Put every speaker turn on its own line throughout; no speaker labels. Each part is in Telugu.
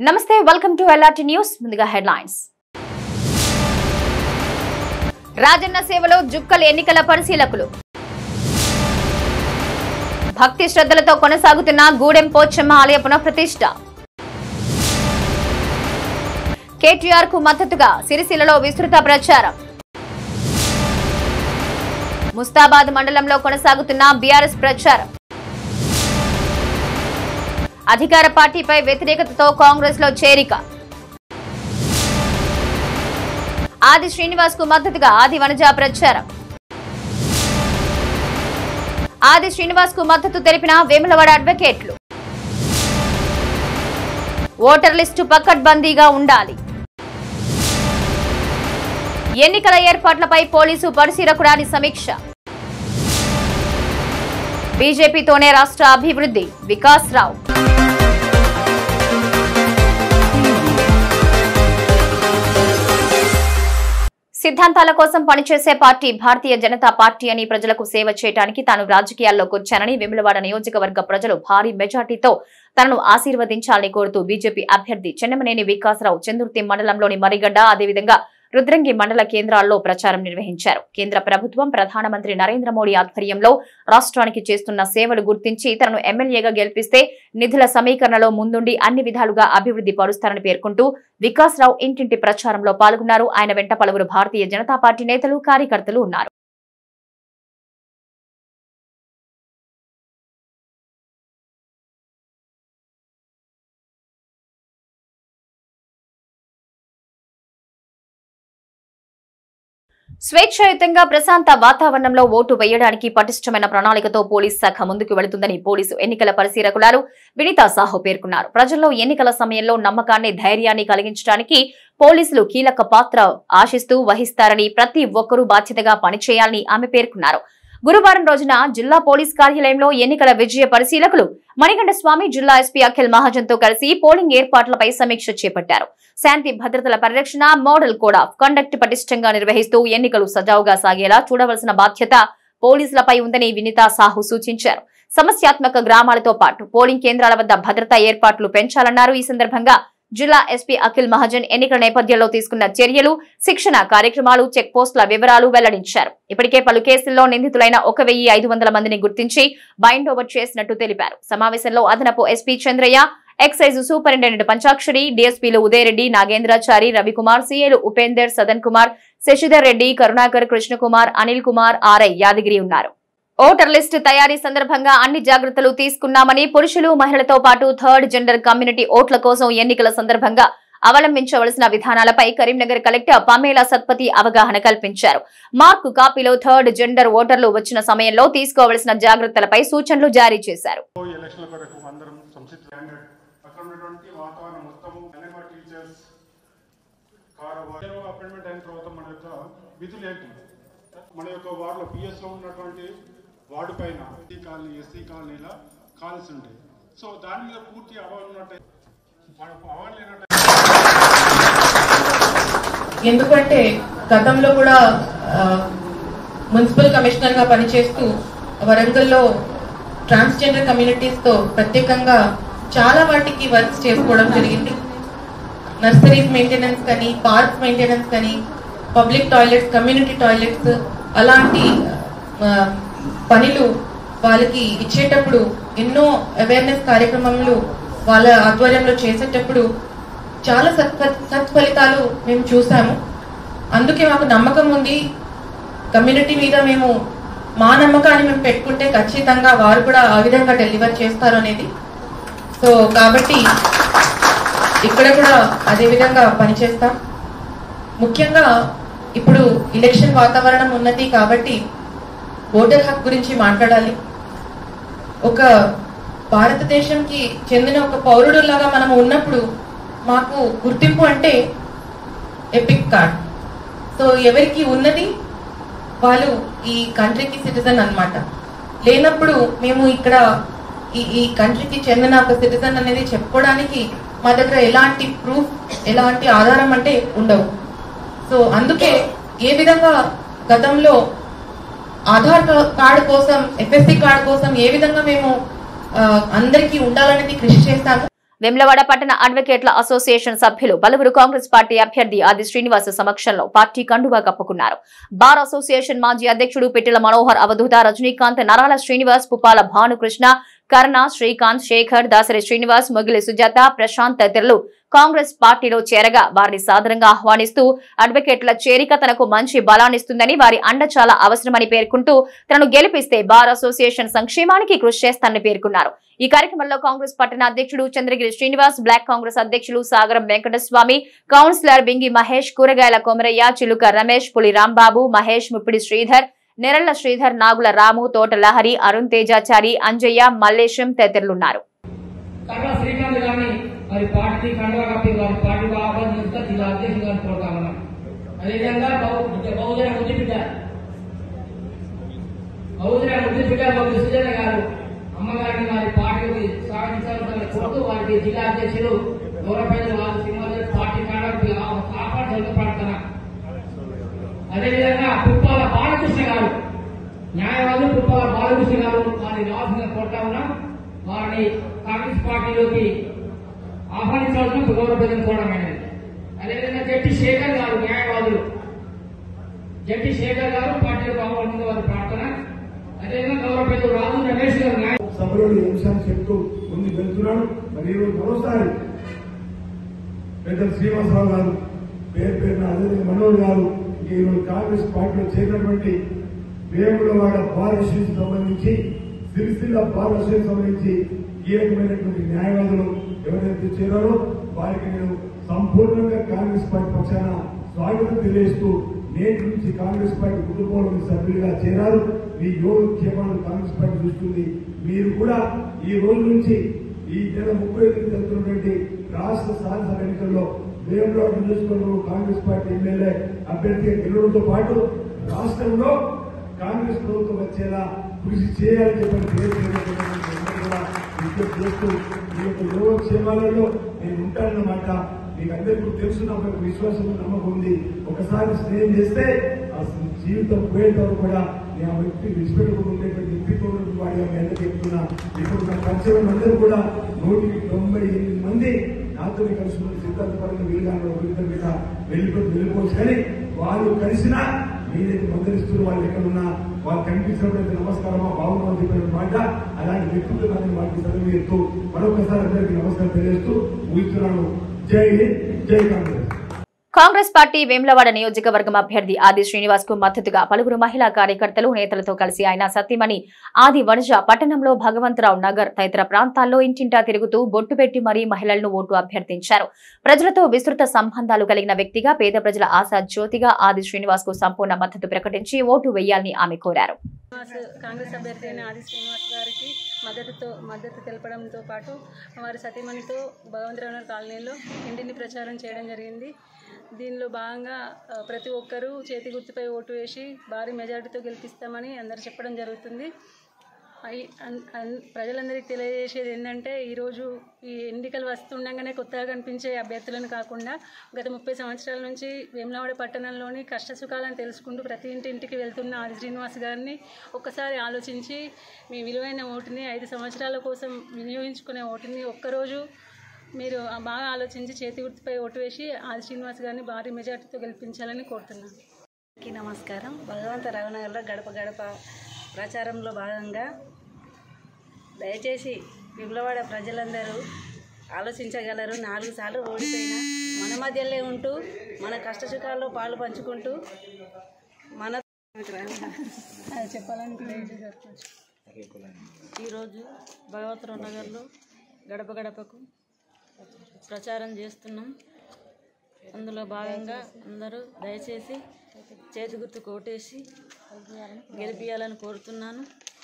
నమస్తే వెల్కమ్ టు ఎల్ఆర్టీ న్యూస్ ముందుగా హెడ్లైన్స్ రాజన్న సేవలో జుక్కల్ ఎన్నికల పరిశీలకులు భక్తి శ్రద్ధలతో కొనసాగుతున్న గూడెం పోచమ్మ ఆలయ పునఃప్రతిష్ఠ కేటీఆర్ కు మద్దతుగా సిరిసిల్లలో విస్తృత ప్రచారం ముస్తాబాద్ మండలంలో కొనసాగుతున్న బీఆర్ఎస్ ప్రచారం అధికార పార్టీపై వ్యతిరేకతతో కాంగ్రెస్ లో చేరిక ఆది శ్రీనివాస్ కు మద్దతుగా ఆది వనజ ప్రచారం ఆది శ్రీనివాస్ కు మద్దతు తెలిపిన వేములవాడ అడ్వకేట్లు ఓటర్ లిస్టు పకడ్బందీగా ఉండాలి ఎన్నికల ఏర్పాట్లపై పోలీసు పరిశీలకురాని సమీక్ష బీజేపీతోనే రాష్ట్ర అభివృద్ధి వికాస్ రావు సిద్ధాంతాల కోసం పనిచేసే పార్టీ భారతీయ జనతా పార్టీ అని ప్రజలకు సేవ చేయడానికి తాను రాజకీయాల్లోకి వచ్చానని వెములవాడ నియోజకవర్గ ప్రజలు భారీ మెజార్టీతో తనను ఆశీర్వదించాలని కోరుతూ బీజేపీ అభ్యర్థి చెన్నమనేని వికాసరావు చందుర్తి మండలంలోని మరిగడ్డ అదేవిధంగా రుద్రంగి మండల కేంద్రాల్లో ప్రచారం నిర్వహించారు కేంద్ర ప్రభుత్వం ప్రధానమంత్రి నరేంద్ర మోడీ ఆధ్వర్యంలో రాష్ట్రానికి చేస్తున్న సేవలు గుర్తించి తనను ఎమ్మెల్యేగా గెలిపిస్తే నిధుల సమీకరణలో ముందుండి అన్ని విధాలుగా అభివృద్ధి పరుస్తారని పేర్కొంటూ వికాస్ రావు ఇంటింటి ప్రచారంలో పాల్గొన్నారు ఆయన వెంట పలువురు భారతీయ జనతా పార్టీ నేతలు కార్యకర్తలు ఉన్నారు స్వేచ్ఛాయుతంగా ప్రశాంత వాతావరణంలో ఓటు వేయడానికి పటిష్టమైన ప్రణాళికతో పోలీస్ శాఖ ముందుకు వెళుతుందని పోలీసు ఎన్నికల పరిశీలకులారు వినీతా సాహు పేర్కొన్నారు ప్రజల్లో ఎన్నికల సమయంలో నమ్మకాన్ని ధైర్యాన్ని కలిగించడానికి పోలీసులు కీలక పాత్ర ఆశిస్తూ వహిస్తారని ప్రతి ఒక్కరూ బాధ్యతగా పనిచేయాలని ఆమె పేర్కొన్నారు గురువారం రోజున జిల్లా పోలీస్ కార్యాలయంలో ఎన్నికల విజయ పరిశీలకులు మణికంఠ స్వామి జిల్లా ఎస్పీ అఖిల్ మహాజన్ తో కలిసి పోలింగ్ ఏర్పాట్లపై సమీక్ష చేపట్టారు శాంతి భద్రతల పరిరక్షణ మోడల్ కోడ్ ఆఫ్ కండక్ట్ పటిష్టంగా నిర్వహిస్తూ ఎన్నికలు సజావుగా సాగేలా చూడవలసిన బాధ్యత పోలీసులపై ఉందని వినితా సాహు సూచించారు సమస్యాత్మక గ్రామాలతో పాటు పోలింగ్ కేంద్రాల వద్ద భద్రతా ఏర్పాట్లు పెంచాలన్నారు ఈ సందర్భంగా జిల్లా ఎస్పీ అఖిల్ మహాజన్ ఎన్నికల నేపథ్యంలో తీసుకున్న చర్యలు శిక్షణ కార్యక్రమాలు చెక్ పోస్టుల వివరాలు వెల్లడించారు ఇప్పటికే పలు కేసుల్లో నిందితులైన ఒక వెయ్యి ఐదు వందల మందిని గుర్తించి బైండ్ ఓవర్ చేసినట్టు తెలిపారు సమావేశంలో అదనపు SP Chandraiah excise superintendent Panchakshari డీఎస్పీలు ఉదయరెడ్డి నాగేంద్రాచారి రవికుమార్ సీఏలు ఉపేందర్ సదన్ కుమార్ శశిధర్ రెడ్డి కరుణాకర్ కృష్ణకుమార్ అనిల్ కుమార్ ఆర్ఐ యాదగిరి ఉన్నారు ఓటర్ లిస్టు తయారీ సందర్భంగా అన్ని జాగ్రత్తలు తీసుకున్నామని పురుషులు మహిళలతో పాటు థర్డ్ జెండర్ కమ్యూనిటీ ఓట్ల కోసం ఎన్నికల సందర్భంగా అవలంబించవలసిన విధానాలపై కరీంనగర్ కలెక్టర్ పమేలా సత్పతి అవగాహన కల్పించారు మార్కు కాపీలో థర్డ్ జెండర్ ఓటర్లు వచ్చిన సమయంలో తీసుకోవలసిన జాగ్రత్తలపై సూచనలు జారీ చేశారు
ఈ ఎలక్షన్ల కొరకు అందరం సంసిద్ధ అక్కడ ఉన్నటువంటి వాతావరణం మొత్తము అనేక టీచర్స్ కారోబార్ అపాయింట్మెంట్ అయిన తర్వాత మన యొక్క విధులు ఏంటి మన యొక్క వార్డులో పిఎస్ లో ఉన్నటువంటి వార్డు పైన ఎస్సీ కాలనీ ఎస్సీ కాలనీల కాల్స్ ఉంటాయి సో దాని మీద పూర్తి అవగాహన ఉన్నట్టు మనకు అవగాహన లేనట్టు
ఎందుకంటే గతంలో కూడా ఆ, మున్సిపల్ కమిషనర్ గా పనిచేస్తూ వరంగల్లో ట్రాన్స్జెండర్ కమ్యూనిటీస్ తో ప్రత్యేకంగా చాలా వాటికి వర్క్స్ చేసుకోవడం జరిగింది నర్సరీస్ మెయింటెనెన్స్ కానీ పార్క్ మెయింటెనెన్స్ కానీ పబ్లిక్ టాయిలెట్స్ కమ్యూనిటీ టాయిలెట్స్ అలాంటి ఆ, పనులు వాళ్ళకి ఇచ్చేటప్పుడు ఎన్నో అవేర్నెస్ కార్యక్రమాలు వాళ్ళ ఆధ్వర్యంలో చేసేటప్పుడు చాలా సత్ఫ సత్ఫలితాలు మేము చూసాము అందుకే మాకు నమ్మకం ఉంది కమ్యూనిటీ మీద మేము మా నమ్మకాన్ని మేము పెట్టుకుంటే ఖచ్చితంగా వారు కూడా ఆ విధంగా డెలివర్ చేస్తారు అనేది సో కాబట్టి ఇక్కడ కూడా అదే విధంగా పనిచేస్తాం ముఖ్యంగా ఇప్పుడు ఎలక్షన్ వాతావరణం ఉన్నది కాబట్టి ఓటర్ హక్ గురించి మాట్లాడాలి ఒక భారతదేశంకి చెందిన ఒక పౌరుడులాగా మనం ఉన్నప్పుడు మాకు గుర్తింపు అంటే ఎపిక్ కార్డ్ సో ఎవరికి ఉన్నది వాళ్ళు ఈ కంట్రీకి సిటిజన్ అన్నమాట లేనప్పుడు మేము ఇక్కడ ఈ ఈ కంట్రీకి చెందిన ఒక సిటిజన్ అనేది చెప్పుకోవడానికి మా దగ్గర ఎలాంటి ప్రూఫ్ ఎలాంటి ఆధారం అంటే ఉండవు సో అందుకే ఏ విధంగా గతంలో ఆధార్ కా- కార్డు కోసం ఎఫ్ఎస్సి కార్డు కోసం ఏ విధంగా మేము ఆ, అందరికీ ఉండాలనేది కృషి చేస్తాము
వెమ్లవాడ పట్టణ అడ్వకేట్ల అసోసియేషన్ సభ్యులు పలువురు కాంగ్రెస్ పార్టీ అభ్యర్థి ఆది శ్రీనివాస్ సమక్షంలో పార్టీ కండువా కప్పుకున్నారు బార్ అసోసియేషన్ మాజీ అధ్యక్షుడు పిట్టెల మనోహర్ అవధూత రజనీకాంత్ నరాల శ్రీనివాస్ పుపాల భానుకృష్ణ కర్ణ శ్రీకాంత్ శేఖర్ దాసరి శ్రీనివాస్ మొగిలి సుజాత ప్రశాంత్ తదితరులు కాంగ్రెస్ పార్టీలో చేరగా వారిని సాదరంగా ఆహ్వానిస్తూ అడ్వకేట్ల చేరిక తనకు మంచి బలాన్నిస్తుందని వారి అండ చాలా అవసరమని పేర్కొంటూ తనను గెలిపిస్తే బార్ అసోసియేషన్ సంక్షేమానికి కృషి చేస్తానని పేర్కొన్నారు ఈ కార్యక్రమంలో కాంగ్రెస్ పట్టణ అధ్యక్షుడు చంద్రగిరి శ్రీనివాస్ బ్లాక్ కాంగ్రెస్ అధ్యక్షులు సాగరం వెంకటస్వామి కౌన్సిలర్ బింగి మహేష్ కూరగాయల కొమరయ్య చిలుక రమేష్ పులి రాంబాబు మహేష్ ముప్పిడి శ్రీధర్ నెరళ్ల శ్రీధర్ నాగుల రాము తోట లహరి అరుణ్ తేజాచారి అంజయ్య మల్లేశం తదితరులున్నారు
కర్ర శ్రీకాంత్ గారిని వారి పార్టీ కండువా కప్పి వారి పార్టీ ఆహ్వానించుతా జిల్లా అధ్యక్షుడు గారిని కోరుతా ఉన్నాం అదేవిధంగా బహు- బహుజన ముద్దుబిడ్డ బహుజన ముద్దుబిడ్డ బహు సుజన గారు అమ్మగారిని వారి పార్టీకి స్వాగతించాలని కోరుతూ వారికి జిల్లా అధ్యక్షులు గౌరవపేద వారు సింహాద్రి పార్టీ కండవకి ఆహ్వానించ పడుతున్నా అదేవిధంగా పుప్పాల బాలకృష్ణ గారు న్యాయవాదులు పుప్పాల బాలకృష్ణ గారు వారిని రావాల్సిన కోరుతా ఉన్నాం వారిని కాంగ్రెస్ పార్టీలోకి ఆహ్వానించాల్సిన గౌరవప్రదం కోరమైనది అదేవిధంగా జట్టి శేఖర్ గారు న్యాయవాదులు జట్టి శేఖర్ గారు పార్టీలకు ఆహ్వానించిన వారి ప్రార్థన అదేవిధంగా గౌరవప్రదం రాజు రమేష్ గారు న్యాయ
సభలో ఈ అంశాన్ని చెప్తూ ముందుకు వెళ్తున్నాడు మరి ఈరోజు మరోసారి పెద్ద శ్రీనివాసరావు గారు పేరు పేరున అదే మనోహర్ గారు ఈరోజు కాంగ్రెస్ పార్టీలో చేరినటువంటి వేములవాడ బార్ అసోసియేషన్ సంబంధించి సిరిసిల్ల బార్ అసోసియేషన్ సంబంధించి కీలకమైనటువంటి న్యాయవాదులు ఎవరైతే చేరారో వారికి నేను సంపూర్ణంగా కాంగ్రెస్ పార్టీ పక్షాన స్వాగతం తెలియజేస్తూ నేటి నుంచి కాంగ్రెస్ పార్టీ కుటుంబంలోని సభ్యులుగా చేరారు మీ యోగక్షేమాలను కాంగ్రెస్ పార్టీ చూస్తుంది మీరు కూడా ఈ రోజు నుంచి ఈ నెల ముప్పై ఐదు జరుగుతున్నటువంటి రాష్ట్ర శాసనసభ ఎన్నికల్లో వేములవాడ నియోజకవర్గంలో కాంగ్రెస్ పార్టీ ఎమ్మెల్యే అభ్యర్థిగా గెలవడంతో పాటు రాష్ట్రంలో కాంగ్రెస్ ప్రభుత్వం వచ్చేలా కృషి చేయాలని చెప్పని పేరు కూడా విజ్ఞప్తి చేస్తూ మీ యొక్క యోగక్షేమాలలో నేను ఉంటానన్నమాట మీకు అందరికీ తెలుసు నాకు ఒక విశ్వాసం నమ్మకం ఉంది ఒకసారి స్నేహం చేస్తే ఆ జీవితం పోయేంత వరకు కూడా నేను ఆ వ్యక్తి విడిచిపెట్టుకుని ఉండేటువంటి వ్యక్తిత్వం వాడిగా మీ అందరికీ చెప్తున్నా ఇప్పుడు నా పరిచయం అందరూ కూడా నూటికి తొంభై ఎనిమిది మంది నాతో కలిసి ఉన్న సిద్ధాంతపరంగా వీలుగానే ఒక ఇద్దరు మీద వెళ్ళిపోయి వెళ్ళిపోవచ్చు కానీ వాళ్ళు కలిసినా మీరైతే మందరిస్తున్న వాళ్ళు ఎక్కడున్నా వాళ్ళు కనిపించినప్పుడు నమస్కారమా బాగున్నామని చెప్పిన మాట అలాంటి వ్యక్తులు వాటికి చదివి చెప్తూ మరొకసారి అందరికీ నమస్కారం తెలియజేస్తూ ఊహిస్తున్నాను జై హింద్ జై కాంగ్రెస్
కాంగ్రెస్ పార్టీ వేములవాడ నియోజకవర్గం అభ్యర్థి ఆది శ్రీనివాస్ కు మద్దతుగా పలువురు మహిళా కార్యకర్తలు నేతలతో కలిసి ఆయన సతీమణి ఆది వనజ పట్టణంలో భగవంతరావు నగర్ తదితర ప్రాంతాల్లో ఇంటింటా తిరుగుతూ బొట్టు పెట్టి మరీ మహిళలను ఓటు అభ్యర్థించారు ప్రజలతో విస్తృత సంబంధాలు కలిగిన వ్యక్తిగా పేద ప్రజల ఆశా జ్యోతిగా ఆది శ్రీనివాస్ కు సంపూర్ణ మద్దతు ప్రకటించి ఓటు వేయాలని ఆమె కోరారు
శ్రీనివాస్ కాంగ్రెస్ అభ్యర్థి అయిన ఆది శ్రీనివాస్ గారికి మద్దతుతో మద్దతు తెలపడంతో పాటు వారి సతీమణితో భగవంతరావు కాలనీలో ఇంటిని ప్రచారం చేయడం జరిగింది దీనిలో భాగంగా ఆ, ప్రతి ఒక్కరూ చేతి గుర్తుపై ఓటు వేసి భారీ మెజారిటీతో గెలిపిస్తామని అందరు చెప్పడం జరుగుతుంది అయి- అన్- అన్- ప్రజలందరికీ తెలియజేసేది ఏంటంటే ఈరోజు ఈ ఎన్నికలు వస్తుండగానే కొత్తగా కనిపించే అభ్యర్థులను కాకుండా గత ముప్పై సంవత్సరాల నుంచి వేములవాడ పట్టణంలోని కష్ట సుఖాలను తెలుసుకుంటూ ప్రతి ఇంటింటికి వెళ్తున్న ఆది శ్రీనివాస్ గారిని ఒక్కసారి ఆలోచించి మీ విలువైన ఓటుని ఐదు సంవత్సరాల కోసం వినియోగించుకునే ఓటుని ఒక్కరోజు మీరు బాగా ఆలోచించి చేతి గుర్తుపై ఓటు వేసి ఆది శ్రీనివాస్ గారిని భారీ మెజార్టీతో గెలిపించాలని కోరుతున్నాను
అందరికీ నమస్కారం భగవంత రఘునగర్లో గడప గడప ప్రచారంలో భాగంగా దయచేసి విప్లవాడ ప్రజలందరూ ఆలోచించగలరు నాలుగు సార్లు ఓడిపోయినా మన మధ్యలో ఉంటూ మన కష్ట సుఖాల్లో పాలు పంచుకుంటూ మన
అది చెప్పాలని
ఈరోజు భగవంతరావు నగర్లో గడప గడపకు ప్రచారం చేస్తున్నాం అందులో భాగంగా అందరూ దయచేసి చేతి గుర్తు కోటేసి గెలిపియాలని కోరుతున్నాను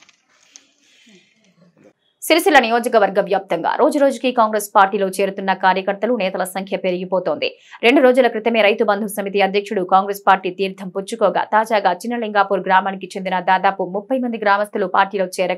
సిరిసిల్ల నియోజకవర్గ వ్యాప్తంగా రోజు రోజుకి కాంగ్రెస్ పార్టీలో చేరుతున్న కార్యకర్తలు నేతల సంఖ్య పెరిగిపోతోంది రెండు రోజుల క్రితమే రైతు బంధు సమితి అధ్యక్షుడు కాంగ్రెస్ పార్టీ తీర్థం పుచ్చుకోగా తాజాగా చిన్నలింగాపూర్ గ్రామానికి చెందిన దాదాపు ముప్పై మంది గ్రామస్తులు పార్టీలో చేరగా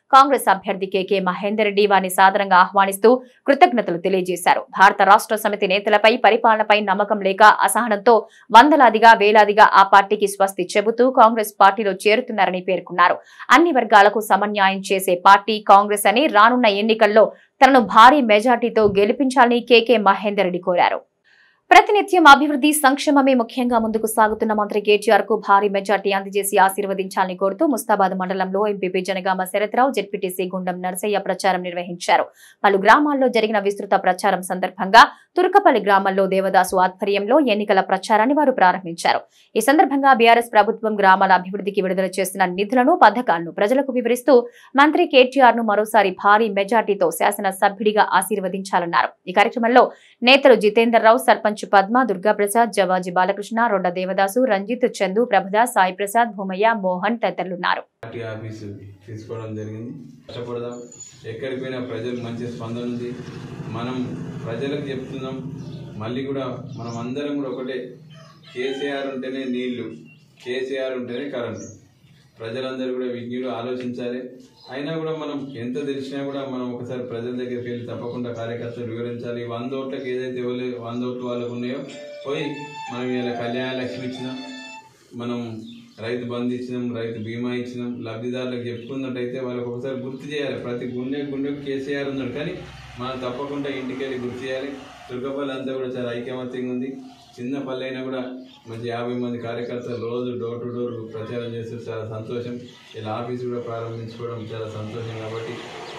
కాంగ్రెస్ అభ్యర్థి కేకే మహేందర్ రెడ్డి వారిని సాదరంగా ఆహ్వానిస్తూ కృతజ్ఞతలు తెలియజేశారు భారత రాష్ట్ర సమితి నేతలపై పరిపాలనపై నమ్మకం లేక అసహనంతో వందలాదిగా వేలాదిగా ఆ పార్టీకి స్వస్తి చెబుతూ కాంగ్రెస్ పార్టీలో చేరుతున్నారని పేర్కొన్నారు అన్ని వర్గాలకు సమన్యాయం చేసే పార్టీ కాంగ్రెస్ అని రానున్న ఎన్నికల్లో తనను భారీ మెజార్టీతో గెలిపించాలని కేకే మహేందర్ రెడ్డి కోరారు ప్రతినిత్యం అభివృద్ధి సంక్షేమమే ముఖ్యంగా ముందుకు సాగుతున్న మంత్రి కేటీఆర్ కు భారీ మెజార్టీ అందజేసి ఆశీర్వదించాలని కోరుతూ ముస్తాబాద్ మండలంలో ఎంపీపీ జనగామ శరత్రావు జెడ్పీటీసీ గుండం నరసయ్య ప్రచారం నిర్వహించారు పలు గ్రామాల్లో జరిగిన విస్తృత ప్రచారం సందర్భంగా తుర్కపల్లి గ్రామంలో దేవదాసు ఆధ్వర్యంలో ఎన్నికల ప్రచారాన్ని వారు ప్రారంభించారు ఈ సందర్భంగా బీఆర్ఎస్ ప్రభుత్వం గ్రామాల అభివృద్ధికి విడుదల చేసిన నిధులను పథకాలను ప్రజలకు వివరిస్తూ మంత్రి కేటీఆర్ ను మరోసారి భారీ మెజార్టీతో శాసన సభ్యుడిగా ఆశీర్వదించాలన్నారు ఈ కార్యక్రమంలో నేతలు జితేందర్ రావు సర్పంచ్ పద్మ దుర్గాప్రసాద్ జవాజీ బాలకృష్ణ రొడ్డ దేవదాసు రంజిత్ చందు ప్రభుదాస్ సాయి ప్రసాద్ భూమయ్య మోహన్ తదితరులున్నారు
పార్టీ ఆఫీసు తీసుకోవడం జరిగింది కష్టపడదాం ఎక్కడికి పోయినా ప్రజలకు మంచి స్పందన ఉంది మనం ప్రజలకు చెప్తున్నాం మళ్ళీ కూడా మనం అందరం కూడా ఒకటే కేసీఆర్ ఉంటేనే నీళ్లు కేసీఆర్ ఉంటేనే కరెంటు ప్రజలందరూ కూడా విజ్ఞులు ఆలోచించాలి అయినా కూడా మనం ఎంత తెలిసినా కూడా మనం ఒకసారి ప్రజల దగ్గరికి వెళ్ళి తప్పకుండా కార్యకర్తలు వివరించాలి ఈ వంద ఓట్లకు ఏదైతే ఇవ్వలే వంద ఓట్లు వాళ్ళకు ఉన్నాయో పోయి మనం ఇలా కళ్యాణ లక్ష్మి ఇచ్చినాం మనం రైతు బంధు ఇచ్చినాం రైతు బీమా ఇచ్చినాం లబ్ధిదారులకు చెప్పుకున్నట్టయితే వాళ్ళకి ఒకసారి గుర్తు చేయాలి ప్రతి గుండె గుండెకు కేసీఆర్ ఉన్నాడు కానీ మనం తప్పకుండా ఇంటికి వెళ్ళి గుర్తు చేయాలి దుర్గపల్లి అంతా కూడా చాలా ఐకమత్యంగా ఉంది చిన్న పల్లె అయినా కూడా మంచి యాభై మంది కార్యకర్తలు రోజు డోర్ టు డోర్ ప్రచారం చేస్తే చాలా సంతోషం ఇలా ఆఫీస్ కూడా ప్రారంభించుకోవడం చాలా సంతోషం కాబట్టి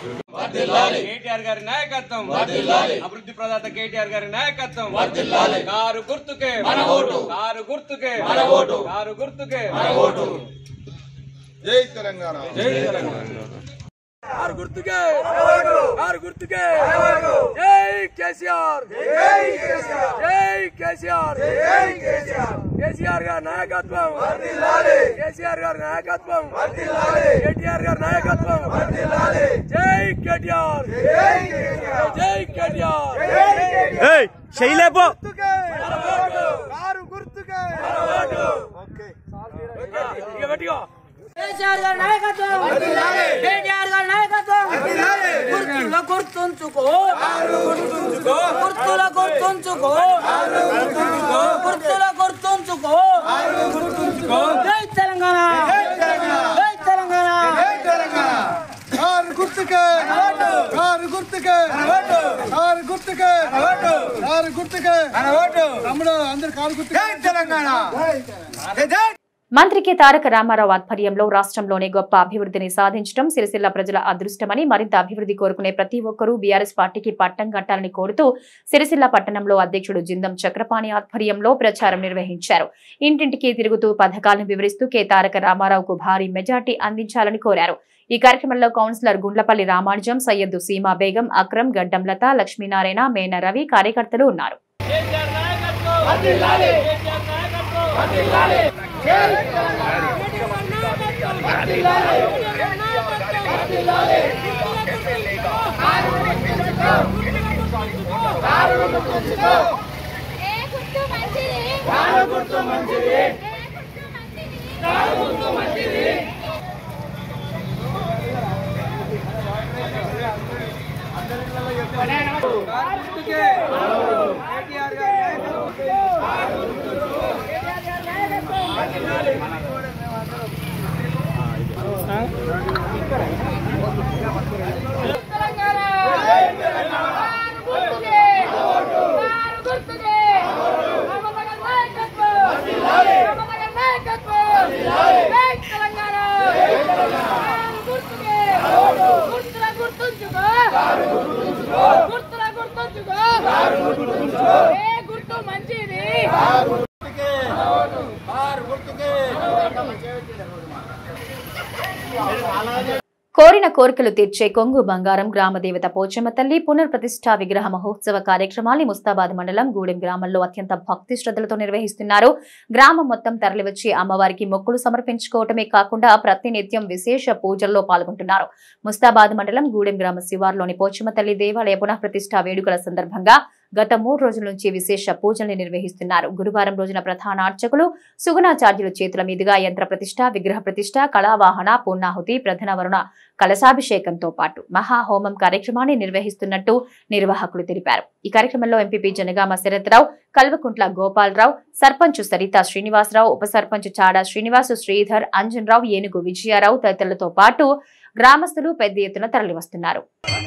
కేటీఆర్ గారి నాయకత్వం అభివృద్ధి ప్రదాత కేటీఆర్ గారి నాయకత్వం కారు గుర్తుకే మన ఓటు కారు గుర్తుకే మన ఓటు కారు గుర్తుకే మన ఓటు
జై తెలంగాణ
జై తెలంగాణ
ఆరు గుర్తుకే ఆరు గుర్తుకే జై కేసీఆర్ జై కేసీఆర్ జై కేసీఆర్ జై కేసీఆర్ కేసీఆర్ గారి నాయకత్వం కేసీఆర్ గారి నాయకత్వం కేటీఆర్ గారి నాయకత్వం జై కేటీఆర్ జై జై కేటీఆర్ శైలేపో ఆరు గుర్తుకే ఇక గట్టిగా
కేసీఆర్ గారి నాయకత్వం కేటీఆర్ గారి నాయకత్వం గుర్తుల గుర్తుంచుకో గుర్తుల గుర్తుంచుకో గుర్తుల గుర్తుంచుకో జై తెలంగాణ జై తెలంగాణ
కారు గుర్తుకే కారు గుర్తుకే కారు గుర్తుకే కారు గుర్తుకే తమ్ముడు అందరు కారు గుర్తుకే తెలంగాణ
మంత్రి కె తారక రామారావు ఆధ్వర్యంలో రాష్ట్రంలోనే గొప్ప అభివృద్ధిని సాధించడం సిరిసిల్ల ప్రజల అదృష్టమని మరింత అభివృద్ధి కోరుకునే ప్రతి ఒక్కరూ బీఆర్ఎస్ పార్టీకి పట్టం కట్టాలని కోరుతూ సిరిసిల్ల పట్టణంలో అధ్యక్షుడు జిందం చక్రపాణి ఆధ్వర్యంలో ప్రచారం నిర్వహించారు ఇంటింటికి తిరుగుతూ పథకాలను వివరిస్తూ కె తారక రామారావుకు భారీ మెజార్టీ అందించాలని కోరారు ఈ కార్యక్రమంలో కౌన్సిలర్ గుండ్లపల్లి రామానుజం సయ్యద్దు సీమా బేగం అక్రమ్ గడ్డం లత లక్ష్మీనారాయణ మేన రవి కార్యకర్తలు ఉన్నారు
గుర్తు మంచిది
కోరిన కోరికలు తీర్చే కొంగు బంగారం గ్రామ దేవత పోచమ్మ తల్లి పునర్ప్రతిష్ఠా విగ్రహ మహోత్సవ కార్యక్రమాన్ని ముస్తాబాద్ మండలం గూడెం గ్రామంలో అత్యంత భక్తి శ్రద్ధలతో నిర్వహిస్తున్నారు గ్రామం మొత్తం తరలివచ్చి అమ్మవారికి మొక్కులు సమర్పించుకోవటమే కాకుండా ప్రతినిత్యం విశేష పూజల్లో పాల్గొంటున్నారు ముస్తాబాద్ మండలం గూడెం గ్రామ శివార్లోని పోచమ్మ తల్లి దేవాలయ పునఃప్రతిష్ఠా వేడుకల సందర్భంగా గత మూడు రోజుల నుంచి విశేష పూజల్ని నిర్వహిస్తున్నారు గురువారం రోజున ప్రధాన అర్చకులు సుగుణాచార్యుల చేతుల మీదుగా యంత్ర ప్రతిష్ట విగ్రహ ప్రతిష్ట కళావాహన పూర్ణాహుతి ప్రధాన వరుణ కలశాభిషేకంతో పాటు మహాహోమం కార్యక్రమాన్ని నిర్వహిస్తున్నట్టు నిర్వాహకులు తెలిపారు ఈ కార్యక్రమంలో ఎంపీపీ జనగామ శరత్రావు కల్వకుంట్ల గోపాలరావు సర్పంచ్ సరిత శ్రీనివాసరావు ఉప సర్పంచ్ చాడా శ్రీనివాసు శ్రీధర్ అంజన్రావు ఏనుగు విజయారావు తదితరులతో పాటు గ్రామస్తులు పెద్ద ఎత్తున తరలివస్తున్నారు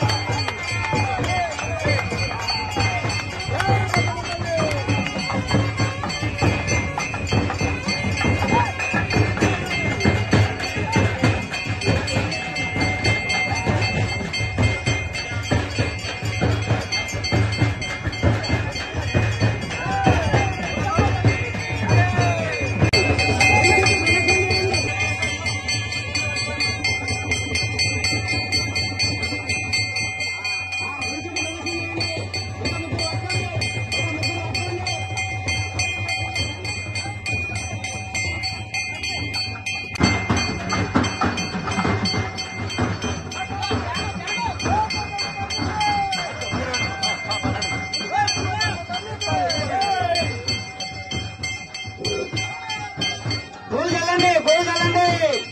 పూజలండి పూజలండి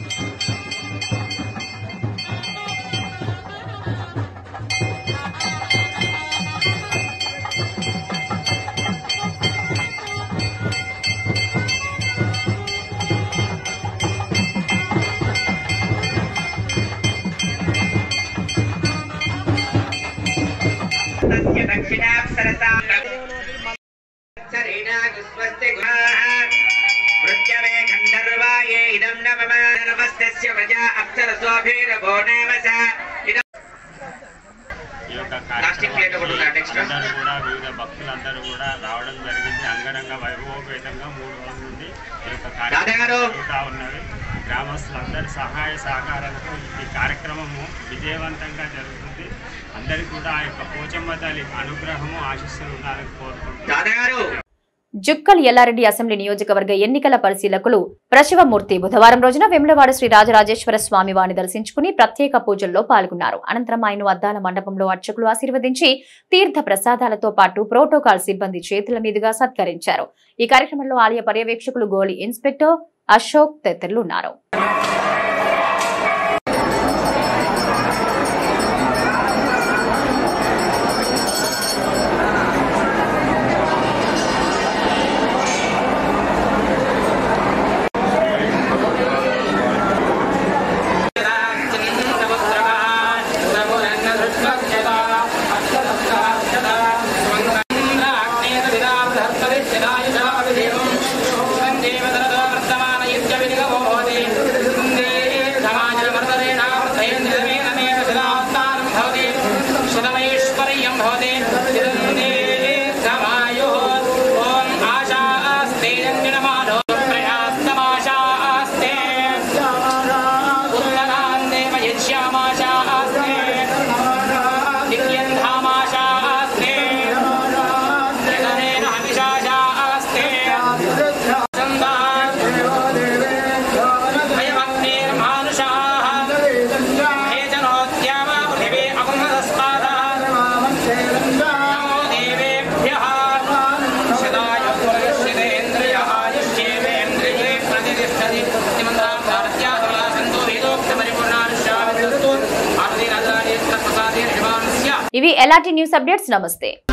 మృత్యవే గంధర్వాయే ఇదం నమమ నమస్తస్య ప్రజా అప్సరసోభిరభో నేవస ఇదం
ఈ యొక్క
ప్లాస్టిక్ ప్లేట్ ఒకటి ఉందా నెక్స్ట్
అందరూ కూడా వివిధ భక్తులందరూ కూడా రావడం జరిగింది అంగరంగ వైభవోపేతంగా మూడు రోజుల నుండి ఈ యొక్క కార్యక్రమం జరుగుతూ ఉన్నది గ్రామస్తులందరి సహాయ సహకారంతో ఈ కార్యక్రమము విజయవంతంగా జరుగుతుంది అందరికీ కూడా ఆ యొక్క పోచమ్మ తల్లి అనుగ్రహము ఆశిస్సులు ఉండాలని కోరుకుంటున్నాను
జుక్కల్ ఎల్లారెడ్డి అసెంబ్లీ నియోజకవర్గ ఎన్నికల పరిశీలకులు ప్రశివమూర్తి బుధవారం రోజున వెములవాడ శ్రీ రాజరాజేశ్వర స్వామి వారిని దర్శించుకుని ప్రత్యేక పూజల్లో పాల్గొన్నారు అనంతరం ఆయన అద్దాల మండపంలో అర్చకులు ఆశీర్వదించి తీర్థ ప్రసాదాలతో పాటు ప్రోటోకాల్ సిబ్బంది చేతుల మీదుగా సత్కరించారు ఈ కార్యక్రమంలో ఆలయ పర్యవేక్షకులు గోలి ఇన్స్పెక్టర్ అశోక్ తదితరులు ఉన్నారు ఇవి ఎలాంటి న్యూస్ అప్డేట్స్ నమస్తే